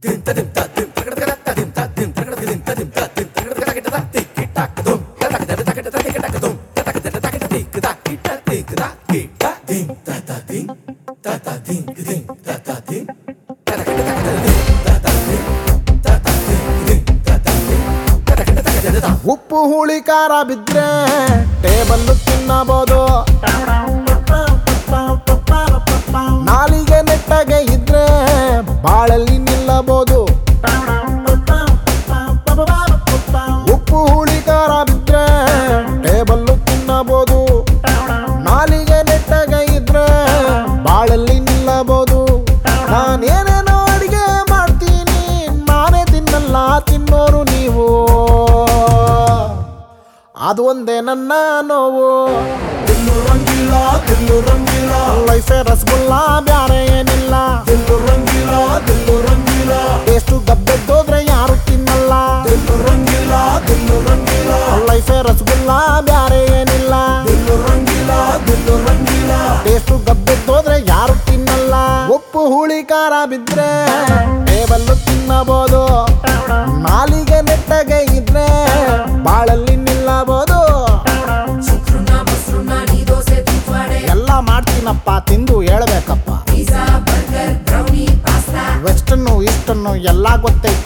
ಉಪ್ಪು ಹುಳಿ ಖಾರ ಬಿದ್ರೆ ಟೇಬಲ್ ತಿನ್ನಬಹುದು ನಾಲಿಗೆ ನೆಟ್ಟಗೆ ಇದ್ರೆ ಬಾಳಲ್ಲಿ ನಿಲ್ಲಬಹುದು ಉಪ್ಪು ಹುಳಿ ಖಾರ ಬಿದ್ರೆ ಟೇಬಲ್ ತಿನ್ನಬಹುದು ನಾಲಿಗೆ ನೆಟ್ಟಗೆ ಇದ್ರೆ ಬಾಳಲ್ಲಿ ನಿಲ್ಲಬಹುದು ನಾನೇನೇನೋ ಅಡಿಗೆ ಮಾಡ್ತೀನಿ ನಾನೇ ತಿನ್ನಲ್ಲ ತಿನ್ನೋರು ನೀವು ಅದು ಒಂದೇ ನನ್ನ ನೋವು ದಿಲ್ಲು ರಂಗಿಲ್ಲ ದಿಲ್ಲು ರಂಗಿಲ್ಲ ಲೈಫೇ ರಸಗುಲ್ಲ ಬ್ಯಾರೆ ಏನಿಲ್ಲ ದಿಲ್ಲು ರಂಗಿಲ್ಲ ದಿಲ್ಲು ರಂಗಿಲ್ಲ ಎಷ್ಟು ಗಬ್ಬೆದ್ದೋದ್ರೆ ಯಾರು ತಿನ್ನಲ್ಲ ದಿಲ್ಲು ರಂಗಿಲ್ಲ ದಿಲ್ಲು ರಂಗಿಲ್ಲ ಲೈಫೇ ರಸಗುಲ್ಲ ಬ್ಯಾರೆ ಏನಿಲ್ಲ ದಿಲ್ಲು ರಂಗಿಲ್ಲ ದಿಲ್ಲು ರಂಗಿಲ್ಲ ಎಷ್ಟು ಗಬ್ಬೆದ್ದೋದ್ರೆ ಯಾರು ತಿನ್ನಲ್ಲ ಉಪ್ಪು ಹುಳಿ ಖಾರ ಬಿದ್ರೆ ಟೇಬಲ್ ತಿನ್ನಬಹುದು ನಾಲಿಗೆ ನೆಟ್ಟಗೆ ಇದ್ರೆ ಬಾಳಲ್ಲಿ ನಿಲ್ಲಬಹುದು ಶುಕ್ರನ ಮೊಸರನ್ನ ನೀ ದೋಸೆ ತುಪ್ಪಾಡೆ ಎಲ್ಲ ಮಾಡ್ತೀನಪ್ಪ ತಿಂದು ಹೇಳ್ಬೇಕಪ್ಪ ಪಿಜ್ಜಾ ಬರ್ಗರ್ ಬ್ರೌನಿ ಪಾಸ್ತಾ ವೆಸ್ಟನ್ನು ಈಸ್ಟನ್ನು ಎಲ್ಲ ಗೊತ್ತೈತ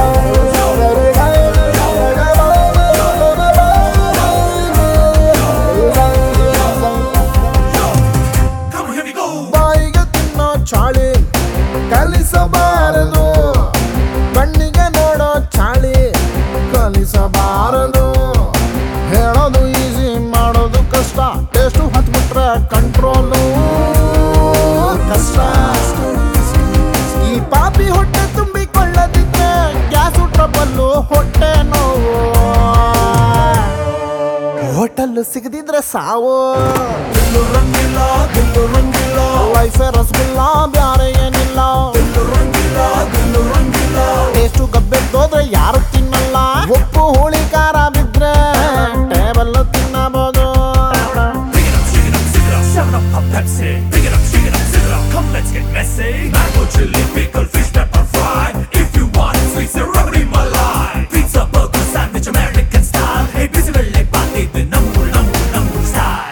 Come on, here we go. ಬಾಯಿಗೆ ತಿನ್ನೋ ಚಾಳಿ ಕಲಿಸಬಾರದು ಕಣ್ಣಿಗೆ ನೋಡೋ ಚಾಳಿ ಕಲಿಸಬಾರದು ಹೇಳೋದು ಈಸಿ ಮಾಡೋದು ಕಷ್ಟ ಟೇಸ್ಟು ಹತ್ಬಿಟ್ರೆ ಕಂಟ್ರೋಲು ಕಷ್ಟ ಈ ಪಾಪಿ ಹೊಟ್ಟೆ ತುಂಬಿಕೊಳ್ಳದಿದ್ರೆ ಗ್ಯಾಸು ಟ್ರಬಲ್ಲು ಹೊಟ್ಟೆ ನೋವು ಹೋಟೆಲ್ ಸಿಗದಿದ್ರೆ ಸಾವು ದಿಲ್ಲು ರಂಗಿಲ್ಲ ದಿಲ್ಲು ರಂಗಿಲ್ಲ ಲೈಫೇ ರಸಗುಲ್ಲ ಬ್ಯಾರೆ ಏನಿಲ್ಲ ದಿಲ್ಲು ರಂಗಿಲ್ಲ ದಿಲ್ಲು ರಂಗಿಲ್ಲ ಟೇಸ್ಟು ಗಬ್ಬೆದ್ದೋದ್ರೆ ಯಾರು ತಿನ್ನಲ್ಲ ಉಪ್ಪು ಹುಳಿ ಖಾರ ಬಿದ್ರೆ ಟೇಬಲ್ ತಿನ್ನಬಹುದು Pick it up, shake it up, shake it up, seven up, pop Pepsi. Pick it up, shake it up, shake it up. Come, let's get messy. Mango, chili, pickle, fish, pepper, fry. If you want sweets, they're rubbery malai. Pizza, burger, sandwich, American style. Hey, busy, well, like party, the number, number, number style.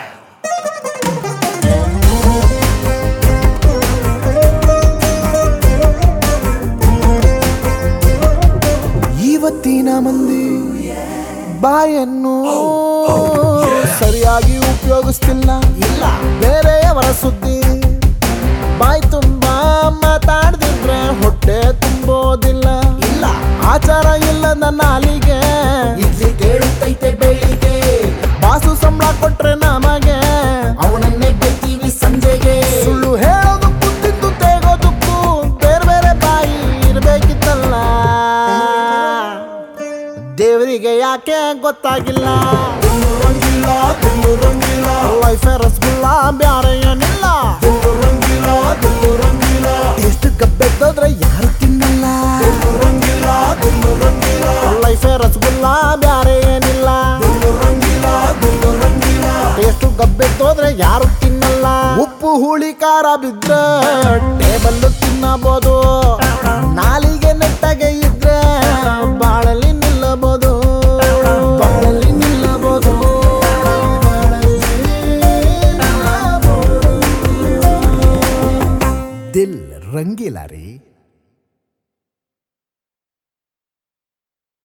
ಇವತ್ತಿನ ಮಂದಿ ಬಾಯನ್ನು ಸರಿಯಾಗಿ ಉಪಯೋಗಿಸ್ತಿಲ್ಲ ಇಲ್ಲ ಬೇರೆಯವರ ಸುದ್ದಿ ಬಾಯಿ ತುಂಬಾ ಮಾತಾಡ್ದಿದ್ರೆ ಹೊಟ್ಟೆ ತುಂಬೋದಿಲ್ಲ ಇಲ್ಲ ಆಚಾರ ಇಲ್ಲದ ನಾಲಿಗೆ ಇಡ್ಲಿ ಕೇಳುತ್ತೈತೆ ಬೆಳಿಗ್ಗೆ ಬಾಸು ಸಂಬಳ ಕೊಟ್ರೆ ನಮಗೆ ಅವನನ್ನೇ ಬೈತೀವಿ ಸಂಜೆಗೆ ಸುಳ್ಳು ಹೇಳೋದಕ್ಕೂ ತಿಂದು ತೆಗೋದಕ್ಕೂ ಬೇರೆ ಬೇರೆ ಬಾಯಿ ಇರ್ಬೇಕಿತ್ತಲ್ಲ ದೇವರಿಗೆ ಯಾಕೆ ಗೊತ್ತಾಗಿಲ್ಲ ದಿಲ್ಲು ರಂಗಿಲ್ಲ ದಿಲ್ಲು ರಂಗಿಲ್ಲ ಲೈಫೇ ರಸಗುಲ್ಲ ಬ್ಯಾರೆ ಏನಿಲ್ಲ ದಿಲ್ಲು ರಂಗಿಲ್ಲ ದಿಲ್ಲು ರಂಗಿಲ್ಲ ಎಷ್ಟು ಗಬ್ಬೆದ್ದೋದ್ರೆ ಯಾರು ತಿನ್ನಲ್ಲ ದಿಲ್ಲು ರಂಗಿಲ್ಲ ದಿಲ್ಲು ರಂಗಿಲ್ಲ ಲೈಫೇ ರಸಗುಲ್ಲ ಬ್ಯಾರೆ ಏನಿಲ್ಲ ದಿಲ್ಲು ರಂಗಿಲ್ಲ ದಿಲ್ಲು ರಂಗಿಲ್ಲ ಎಷ್ಟು ಗಬ್ಬೆದ್ದೋದ್ರೆ ಯಾರು ತಿನ್ನಲ್ಲ ಉಪ್ಪು ಹುಳಿ ಖಾರ ಬಿದ್ರೆ ಟೇಬಲ್ ತಿನ್ನಬಹುದು